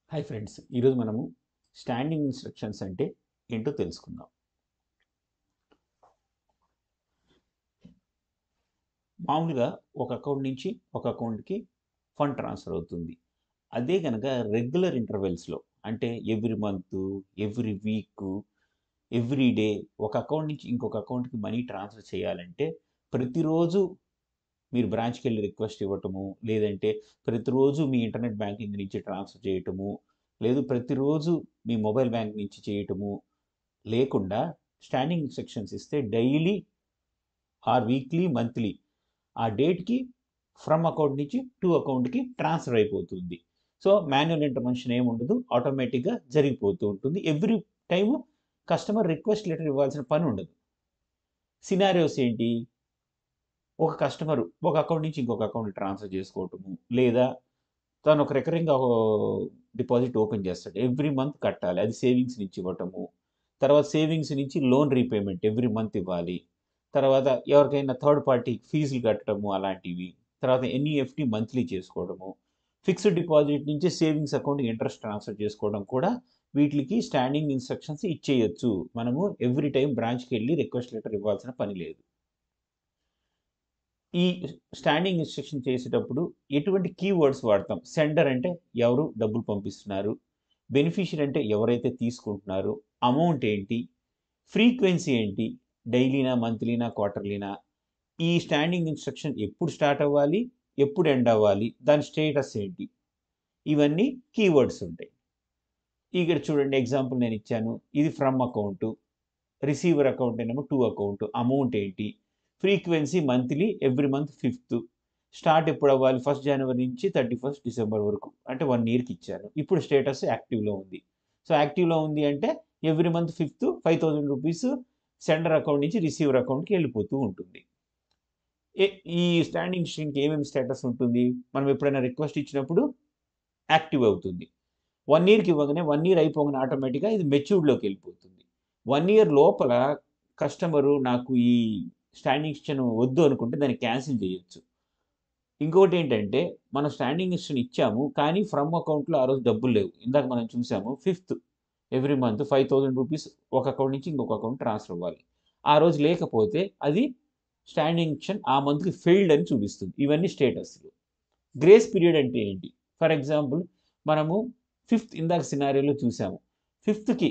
hi friends ఈరోజు మనము standing instructions అంటే ఏంటో తెలుసుకుందాం మామూలుగా ఒక అకౌంట్ నుంచి ఒక అకౌంట్కి ఫండ్ ట్రాన్స్ఫర్ అవుతుంది అదే కనుక రెగ్యులర్ ఇంటర్వెల్స్లో అంటే every month every week every day ఒక అకౌంట్ నుంచి ఇంకొక అకౌంట్కి మనీ ట్రాన్స్ఫర్ చేయాలంటే ప్రతిరోజు మీరు బ్రాంచ్కి వెళ్ళి రిక్వెస్ట్ ఇవ్వటము లేదంటే ప్రతిరోజు మీ ఇంటర్నెట్ బ్యాంకింగ్ నుంచి ట్రాన్స్ఫర్ చేయటము లేదు ప్రతిరోజు మీ మొబైల్ బ్యాంక్ నుంచి చేయటము లేకుండా స్టాండింగ్ ఇన్స్ట్రక్షన్స్ ఇస్తే డైలీ ఆర్ వీక్లీ మంత్లీ ఆ డేట్కి ఫ్రమ్ అకౌంట్ నుంచి టు అకౌంట్కి ట్రాన్స్ఫర్ అయిపోతుంది సో మాన్యువల్ ఇంటర్వెన్షన్ ఏమి ఉండదు ఆటోమేటిక్గా జరిగిపోతూ ఉంటుంది every time customer request letter ఇవ్వాల్సిన పని ఉండదు సినారియోస్ ఏంటి ఒక కస్టమర్ ఒక అకౌంట్ నుంచి ఇంకొక అకౌంట్ ట్రాన్స్ఫర్ చేసుకోవటము లేదా తను ఒక రికరింగ్ డిపాజిట్ ఓపెన్ చేస్తాడు ఎవ్రీ మంత్ కట్టాలి అది సేవింగ్స్ నుంచి ఇవ్వటము తర్వాత సేవింగ్స్ నుంచి లోన్ రీపేమెంట్ ఎవ్రీ మంత్ ఇవ్వాలి తర్వాత ఎవరికైనా థర్డ్ పార్టీ ఫీజులు కట్టడము అలాంటివి తర్వాత ఎన్ఈఎఫ్టీ మంత్లీ చేసుకోవడము ఫిక్స్డ్ డిపాజిట్ నుంచి సేవింగ్స్ అకౌంట్కి ఇంట్రెస్ట్ ట్రాన్స్ఫర్ చేసుకోవడం కూడా వీటికి స్టాండింగ్ ఇన్స్ట్రక్షన్స్ ఇచ్చేయచ్చు మనము ఎవ్రీ టైం బ్రాంచ్కి వెళ్ళి రిక్వెస్ట్ లెటర్ ఇవ్వాల్సిన పని లేదు ఈ స్టాండింగ్ ఇన్స్ట్రక్షన్ చేసేటప్పుడు ఎటువంటి కీవర్డ్స్ వాడతాం సెండర్ అంటే ఎవరు డబ్బులు పంపిస్తున్నారు బెనిఫిషియర్ అంటే ఎవరైతే తీసుకుంటున్నారో అమౌంట్ ఏంటి ఫ్రీక్వెన్సీ ఏంటి డైలీనా మంత్లీనా క్వార్టర్లీనా ఈ స్టాండింగ్ ఇన్స్ట్రక్షన్ ఎప్పుడు స్టార్ట్ అవ్వాలి ఎప్పుడు ఎండ్ అవ్వాలి దాని స్టేటస్ ఏంటి ఇవన్నీ కీవర్డ్స్ ఉంటాయి ఇక్కడ చూడండి ఎగ్జాంపుల్ నేను ఇచ్చాను ఇది ఫ్రమ్ అకౌంట్ రిసీవర్ అకౌంట్ ఏమో టూ అకౌంట్ అమౌంట్ ఏంటి frequency monthly every month fifth start ఎప్పుడు అవ్వాలి ఫస్ట్ జనవరి నుంచి థర్టీ ఫస్ట్ డిసెంబర్ వరకు అంటే వన్ ఇయర్కి ఇచ్చాను ఇప్పుడు స్టేటస్ యాక్టివ్లో ఉంది సో యాక్టివ్లో ఉంది అంటే every month fifth five thousand rupees sender account నుంచి రిసీవర్ అకౌంట్కి వెళ్ళిపోతూ ఉంటుంది ఈ స్టాండింగ్ స్ట్రీమ్కి ఏమేమి స్టేటస్ ఉంటుంది మనం ఎప్పుడైనా రిక్వెస్ట్ ఇచ్చినప్పుడు యాక్టివ్ అవుతుంది వన్ ఇయర్కి ఇవ్వగానే వన్ ఇయర్ అయిపోగానే ఆటోమేటిక్గా ఇది మెచ్యూర్డ్లోకి వెళ్ళిపోతుంది వన్ ఇయర్ లోపల కస్టమరు నాకు ఈ స్టాండింగ్ ఇన్స్టన్ వద్దు అనుకుంటే దాన్ని క్యాన్సిల్ చేయొచ్చు ఇంకోటి ఏంటంటే మనం స్టాండింగ్ ఇన్స్టన్ ఇచ్చాము కానీ ఫ్రమ్ అకౌంట్లో ఆ రోజు డబ్బులు లేవు ఇందాక మనం చూసాము fifth every month five thousand rupees ఒక అకౌంట్ నుంచి ఇంకొక అకౌంట్ ట్రాన్స్ఫర్ అవ్వాలి ఆ రోజు లేకపోతే అది స్టాండింగ్ ఇన్స్టన్ ఆ మంత్కి ఫెయిల్డ్ అని చూపిస్తుంది ఇవన్నీ స్టేటస్లు గ్రేస్ పీరియడ్ అంటే ఏంటి ఫర్ ఎగ్జాంపుల్ మనము ఫిఫ్త్ ఇందాక సినారియోలో చూసాము ఫిఫ్త్కి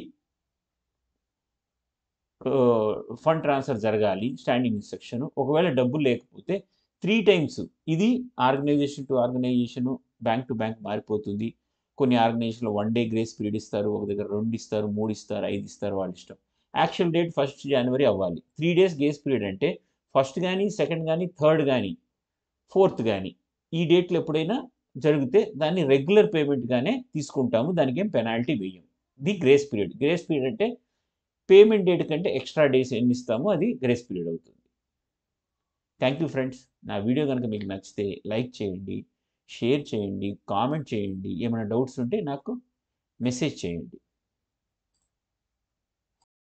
ఫండ్ ట్రాన్స్ఫర్ జరగాలి స్టాండింగ్ ఇన్స్ట్రక్షన్ ఒకవేళ డబ్బులు లేకపోతే త్రీ టైమ్స్ ఇది organization to organization bank to bank మారిపోతుంది కొన్ని ఆర్గనైజేషన్లో వన్ డే గ్రేస్ పీరియడ్ ఇస్తారు ఒక దగ్గర రెండు ఇస్తారు మూడు ఇస్తారు ఐదు ఇస్తారు వాళ్ళ ఇష్టం యాక్చువల్ డేట్ ఫస్ట్ జనవరి అవ్వాలి త్రీ డేస్ గ్రేస్ పీరియడ్ అంటే ఫస్ట్ కానీ సెకండ్ కానీ థర్డ్ కానీ ఫోర్త్ కానీ ఈ డేట్లు ఎప్పుడైనా జరిగితే దాన్ని రెగ్యులర్ పేమెంట్గానే తీసుకుంటాము దానికి ఏం పెనాల్టీ వేయం the grace period grace period అంటే పేమెంట్ డేట్ కంటే ఎక్స్ట్రా డేస్ ఎన్ని ఇస్తామో అది గ్రేస్ పీరియడ్ అవుతుంది థ్యాంక్ యూ ఫ్రెండ్స్ నా వీడియో కనుక మీకు నచ్చితే లైక్ చేయండి షేర్ చేయండి కామెంట్ చేయండి ఏమైనా డౌట్స్ ఉంటే నాకు మెసేజ్ చేయండి